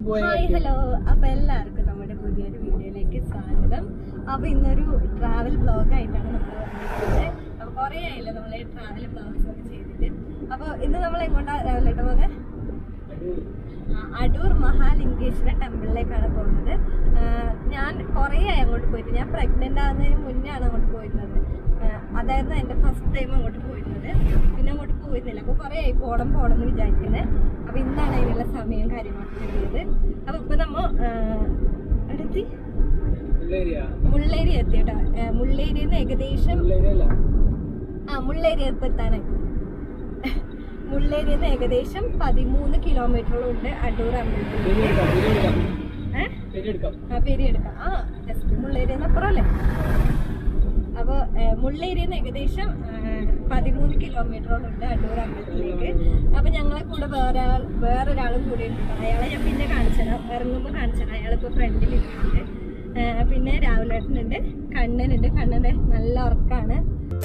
hi hello അപ്പൊ എല്ലാവർക്കും നമ്മുടെ പുതിയൊരു വീഡിയോയിലേക്ക് സ്വാഗതം അപ്പൊ ഇന്നൊരു ട്രാവൽ ബ്ലോഗ് ആയിട്ടാണ് നമ്മൾ വന്നിരിക്കുന്നത് അപ്പൊ കുറെ ആയില്ല നമ്മൾ ട്രാവൽ ബ്ലോഗ്സ് ഒക്കെ ചെയ്തിട്ട് അപ്പൊ ഇന്ന് നമ്മൾ എങ്ങോട്ടാ രാവിലെ പോകുന്നത് ആ, അടൂർ മഹാലിംഗേശ്വര ടെമ്പിളിലേക്കാണ് പോകുന്നത് ആ, ഞാൻ കുറേ ആയി അങ്ങോട്ട് പോയിട്ട് ഞാൻ പ്രഗ്നന്റ് ആകുന്നതിന് മുന്നേ ആണ് അങ്ങോട്ട് പോയിരുന്നത് ആ, അതായിരുന്നു എൻ്റെ ഫസ്റ്റ് ടൈം അങ്ങോട്ട് പോയിരുന്നത് പിന്നെ അങ്ങോട്ട് പോയിരുന്നില്ല അപ്പോൾ കുറേ ആയി പോകണം പോകണം എന്ന് വിചാരിക്കുന്നത് അപ്പോൾ ഇന്നാണ് അതിനുള്ള സമയം കാര്യങ്ങളൊക്കെ കിട്ടിയത് അപ്പോൾ ഇപ്പോൾ നമ്മൾ അടുത്ത് മുള്ളേരി എത്തി കേട്ടോ മുള്ളേരിയിൽ നിന്ന് ഏകദേശം ആ മുള്ളേരി ഇപ്പൊ എത്താനായി മുള്ളേരിയിൽ നിന്ന് ഏകദേശം പതിമൂന്ന് കിലോമീറ്ററോളം ഉണ്ട് അടൂർ അമ്പലത്തിലേക്ക് ഏഹ് ആ പെരിയെടുക്കാം ആ ജസ്റ്റ് മുള്ളേരിയിൽ നിന്ന് അപ്പുറമല്ലേ അപ്പോൾ മുള്ളേരിയിൽ നിന്ന് ഏകദേശം ഏഹ്, പതിമൂന്ന് കിലോമീറ്ററോളം ഉണ്ട് അടൂർ അമ്പലത്തിലേക്ക് അപ്പൊ ഞങ്ങളെ കൂടെ വേറെ ആൾ വേറൊരാളും കൂടി ഉണ്ട് അയാളെ ഞാൻ പിന്നെ കാണിച്ചത് ഇറങ്ങുമ്പോൾ കാണിച്ചത് അയാളിപ്പോ ഫ്രണ്ടിൽ ഇരിക്കുന്നുണ്ട് ഏഹ്, പിന്നെ രാവിലേട്ടനുണ്ട് കണ്ണനുണ്ട് കണ്ണന്റെ നല്ല ഉറക്കാണ്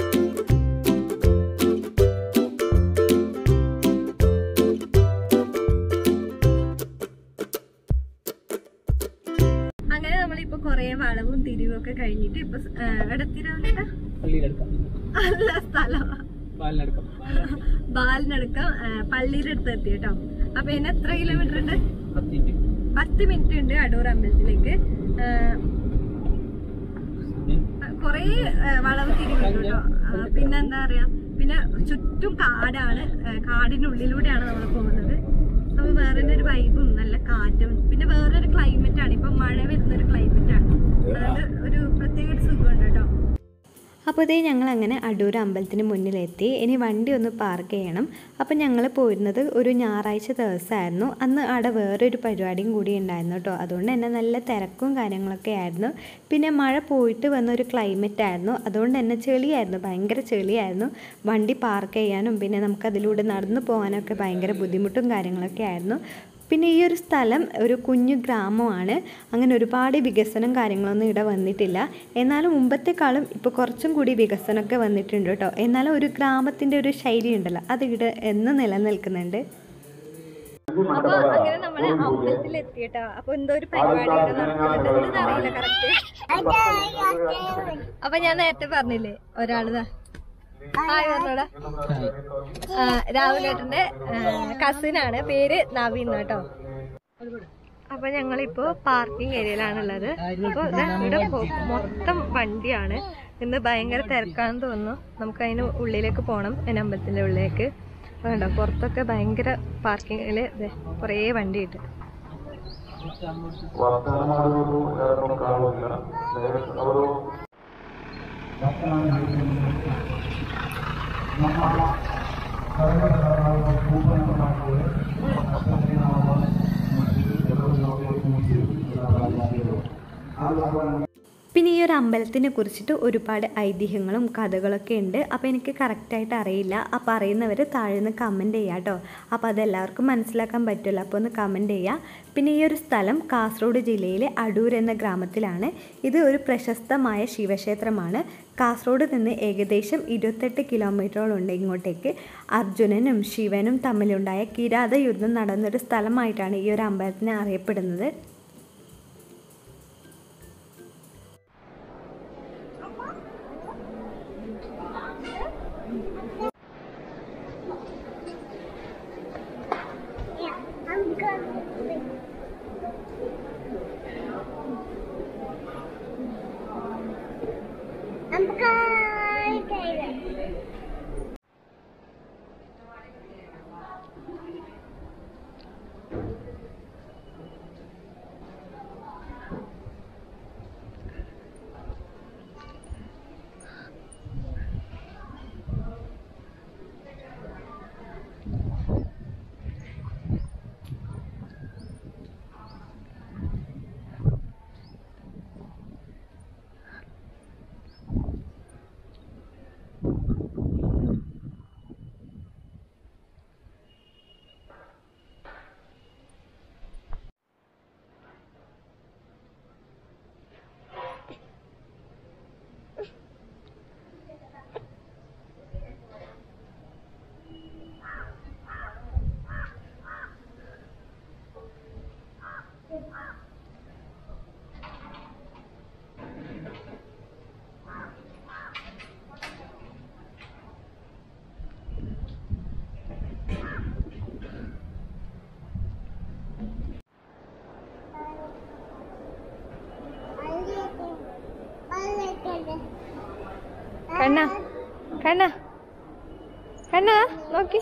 അങ്ങനെ നമ്മളിപ്പോ കൊറേ വളവും തിരിവും ഒക്കെ കഴിഞ്ഞിട്ട് ഇപ്പൊ എടത്തിരാവിലെ നല്ല സ്ഥലമാ ബാലിനടക്കം പള്ളിയുടെ അടുത്ത് എത്തി കേട്ടോ അപ്പൊ ഇനി എത്ര കിലോമീറ്റർ ഉണ്ട് പത്ത് മിനിറ്റ് ഉണ്ട് അടൂർ അമ്പലത്തിലേക്ക് കൊറേ വളവ് തിരിവുണ്ട് കേട്ടോ ആ, പിന്നെന്താ പറയാ പിന്നെ ചുറ്റും കാടാണ് ആ, കാടിനുള്ളിലൂടെയാണ് നമ്മൾ പോകുന്നത് അപ്പൊ വേറെ ഒരു വൈബും നല്ല കാറ്റും പിന്നെ വേറൊരു ക്ലൈമറ്റ് ആണ് ഇപ്പൊ മഴ വരുന്ന ഒരു ക്ലൈമറ്റ് ആണ് അതുകൊണ്ട് ഒരു പ്രത്യേക ഒരു സുഖമുണ്ട് കേട്ടോ അപ്പോൾ ഇതേ ഞങ്ങൾ അങ്ങനെ അടൂർ അമ്പലത്തിന് മുന്നിലെത്തി ഇനി വണ്ടി ഒന്ന് പാർക്ക് ചെയ്യണം അപ്പോൾ ഞങ്ങൾ പോയിരുന്നത് ഒരു ഞായറാഴ്ച ദിവസമായിരുന്നു അന്ന് അവിടെ വേറൊരു പരിപാടിയും കൂടി ഉണ്ടായിരുന്നു കേട്ടോ അതുകൊണ്ട് തന്നെ നല്ല തിരക്കും കാര്യങ്ങളൊക്കെ ആയിരുന്നു പിന്നെ മഴ പോയിട്ട് വന്ന ഒരു ക്ലൈമറ്റ് ആയിരുന്നു അതുകൊണ്ട് തന്നെ ചെളിയായിരുന്നു ഭയങ്കര ചെളിയായിരുന്നു വണ്ടി പാർക്ക് ചെയ്യാനും പിന്നെ നമുക്കതിലൂടെ നടന്നു പോകാനൊക്കെ ഭയങ്കര ബുദ്ധിമുട്ടും കാര്യങ്ങളൊക്കെ ആയിരുന്നു പിന്നെ ഈ ഒരു സ്ഥലം ഒരു കുഞ്ഞു ഗ്രാമമാണ് അങ്ങനെ ഒരുപാട് വികസനം കാര്യങ്ങളൊന്നും ഇവിടെ വന്നിട്ടില്ല എന്നാലും മുമ്പത്തെക്കാളും ഇപ്പോൾ കുറച്ചും കൂടി വികസനമൊക്കെ വന്നിട്ടുണ്ട് കേട്ടോ എന്നാലും ഒരു ഗ്രാമത്തിൻ്റെ ഒരു ശൈലി ഉണ്ടല്ലോ അത് ഇവിടെ എന്നും നിലനിൽക്കുന്നുണ്ട് അപ്പൊ അങ്ങനെ നമ്മള് അമ്പലത്തിൽ എത്തിയിട്ടാ അപ്പൊ എന്തോ ഒരു പരിപാടി ഇവിടെ നടക്കുന്നുണ്ട് എന്താ അറിയില്ല കറക്റ്റ് അപ്പൊ ഞാൻ നേരത്തെ പറഞ്ഞില്ലേ ഒരാളിതാ ഹായ് പറഞ്ഞോടാ ആ, രാഹുലേട്ടന്റെ കസിനാണ് പേര് നവീൻ കേട്ടോ അപ്പൊ ഞങ്ങളിപ്പോ പാർക്കിംഗ് ഏരിയയിലാണുള്ളത് അപ്പൊ ദാ ഇവിടെ പൊ- മൊത്തം വണ്ടിയാണ് ഇന്ന് ഭയങ്കര തിരക്കാണെന്ന് തോന്നുന്നു നമുക്ക് അതിന് ഉള്ളിലേക്ക് പോകണം എന്നെ അമ്പലത്തിന്റെ ഉള്ളിലേക്ക് വേണ്ട പുറത്തൊക്കെ ഭയങ്കര പാർക്കിങ്ങില് കുറേ വണ്ടിയുണ്ട് വർത്തമാനമാടുകൾക്കും വേറെ കാണില്ല ಅವರು പിന്നെ ഈ ഒരു അമ്പലത്തിനെ കുറിച്ചിട്ട് ഒരുപാട് ഐതിഹ്യങ്ങളും കഥകളൊക്കെ ഉണ്ട് അപ്പോൾ എനിക്ക് കറക്റ്റായിട്ട് അറിയില്ല അപ്പോൾ അറിയുന്നവർ താഴെ നിന്ന് കമൻറ്റ് ചെയ്യുക കേട്ടോ അപ്പോൾ അതെല്ലാവർക്കും മനസ്സിലാക്കാൻ പറ്റുമല്ലോ അപ്പോൾ ഒന്ന് കമൻറ്റ് ചെയ്യുക പിന്നെ ഈ ഒരു സ്ഥലം കാസർഗോഡ് ജില്ലയിലെ അടൂർ എന്ന ഗ്രാമത്തിലാണ് ഇത് ഒരു പ്രശസ്തമായ ശിവക്ഷേത്രമാണ് കാസർഗോഡ് നിന്ന് ഏകദേശം ഇരുപത്തെട്ട് കിലോമീറ്ററോളുണ്ട് ഇങ്ങോട്ടേക്ക് അർജുനനും ശിവനും തമ്മിലുണ്ടായ കിരാത യുദ്ധം നടന്നൊരു സ്ഥലമായിട്ടാണ് ഈ ഒരു അമ്പലത്തിനെ അറിയപ്പെടുന്നത് കണ്ണ കണ്ണ കണ്ണ നോക്കി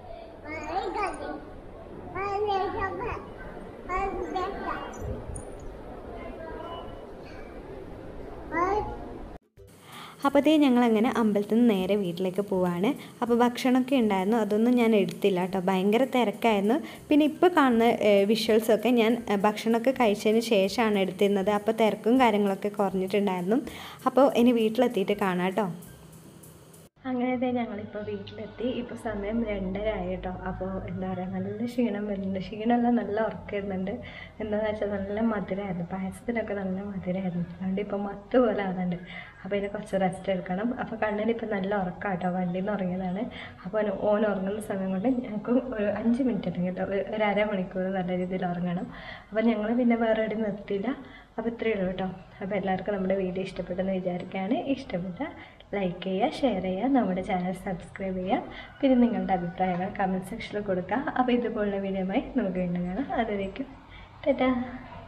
അപ്പോഴത്തേ ഞങ്ങൾ അങ്ങനെ അമ്പലത്തിൽ നിന്ന് നേരെ വീട്ടിലേക്ക് പോവാണ് അപ്പോൾ ഭക്ഷണമൊക്കെ ഉണ്ടായിരുന്നു അതൊന്നും ഞാൻ എടുത്തില്ല കേട്ടോ ഭയങ്കര തിരക്കായിരുന്നു പിന്നെ ഇപ്പോൾ കാണുന്ന വിഷ്വൽസൊക്കെ ഞാൻ ഏഹ്, ഭക്ഷണമൊക്കെ കഴിച്ചതിന് ശേഷമാണ് എടുത്തിരുന്നത് അപ്പോൾ തിരക്കും കാര്യങ്ങളൊക്കെ കുറഞ്ഞിട്ടുണ്ടായിരുന്നു അപ്പോൾ ഇനി വീട്ടിലെത്തിയിട്ട് കാണാം കേട്ടോ അങ്ങനത്തെ ഞങ്ങളിപ്പോൾ വീട്ടിലെത്തി ഇപ്പോൾ സമയം രണ്ടര ആയി കേട്ടോ അപ്പോൾ എന്താ പറയുക നല്ല ക്ഷീണം വരുന്നുണ്ട് ക്ഷീണമല്ല നല്ല ഉറക്കം വരുന്നുണ്ട് എന്താണെന്ന് വെച്ചാൽ നല്ല മധുരമായിരുന്നു പായസത്തിനൊക്കെ നല്ല മധുരമായിരുന്നു അതുകൊണ്ട് ഇപ്പോൾ മത്ത് പോലെ ആകുന്നുണ്ട് അപ്പോൾ ഇതിന് കുറച്ച് റെസ്റ്റ് എടുക്കണം അപ്പോൾ കണ്ണിന് ഇപ്പോൾ നല്ല ഉറക്കം കേട്ടോ വണ്ടിയിൽ നിന്ന് ഉറങ്ങിയതാണ് അപ്പോൾ ഓൻ- ഓൻ ഉറങ്ങുന്ന സമയം കൊണ്ട് ഞങ്ങൾക്ക് ഒരു അഞ്ച് മിനിറ്റ് ഉണ്ടെങ്കിൽ കേട്ടോ ഒരു- ഒരു അരമണിക്കൂർ നല്ല രീതിയിൽ ഉറങ്ങണം അപ്പോൾ ഞങ്ങൾ പിന്നെ വേറെ എവിടെയും നിർത്തിയില്ല അപ്പോൾ ഇത്രയേ ഉള്ളൂ കേട്ടോ അപ്പോൾ എല്ലാവർക്കും നമ്മുടെ വീഡിയോ ഇഷ്ടപ്പെട്ടെന്ന് വിചാരിക്കുകയാണ് ഇഷ്ടപ്പെട്ട ലൈക്ക് ചെയ്യുക ഷെയർ ചെയ്യുക നമ്മുടെ ചാനൽ സബ്സ്ക്രൈബ് ചെയ്യുക പിന്നെ നിങ്ങളുടെ അഭിപ്രായങ്ങൾ കമൻറ്റ് സെക്ഷനിൽ കൊടുക്കുക അപ്പോൾ ഇതുപോലുള്ള വീഡിയോയുമായി നമുക്ക് വീണ്ടും കാണാം അതുവരേക്കും ടാറ്റാ